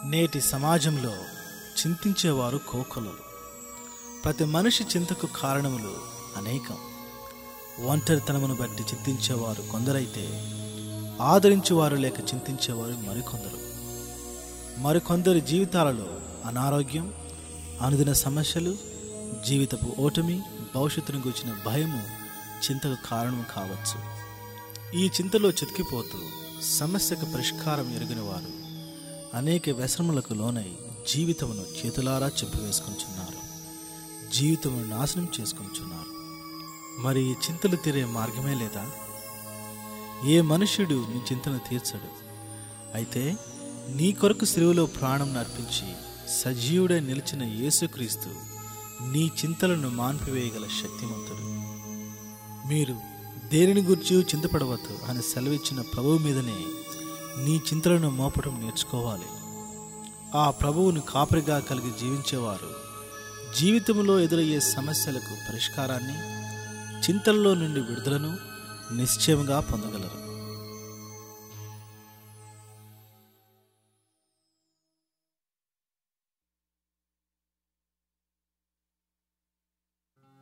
నేటి సమాజంలో చింతించేవారు కోకొలలు ప్రతి మనిషి చింతకు కారణములు అనేకం ఒంటరితనమును బట్టి చింతించేవారు కొందరైతే ఆదరించేవారు లేక చింతించేవారు మరికొందరు మరికొందరి జీవితాలలో అనారోగ్యం అనుదిన సమస్యలు జీవితపు ఓటమి భవిష్యత్తును గురించిన భయము చింతకు కారణం కావచ్చు ఈ చింతలో చితికిపోతూ సమస్యకు పరిష్కారం ఎరుగిన వారు అనేక వ్యసనములకు లోనై జీవితమును చేతులారా చెప్పివేసుకుంటున్నారు జీవితమును నాశనం చేసుకుంటున్నారు మరి ఈ చింతలు తీరే మార్గమే లేదా ఏ మనుష్యుడు నీ చింతను తీర్చడు అయితే నీ కొరకు సిలువలో ప్రాణం నర్పించి సజీవుడై నిలిచిన యేసుక్రీస్తు నీ చింతలను మాన్పివేయగల శక్తిమంతుడు మీరు దేనిని గురించి చింతపడవద్దు అని సెలవిచ్చిన ప్రభువు మీదనే నీ చింతలను మోపడం నేర్చుకోవాలి ఆ ప్రభువును కాపరిగా కలిగి జీవించేవారు జీవితంలో ఎదురయ్యే సమస్యలకు పరిష్కారాన్ని చింతల్లో నుండి విడుదలను నిశ్చయంగా పొందగలరు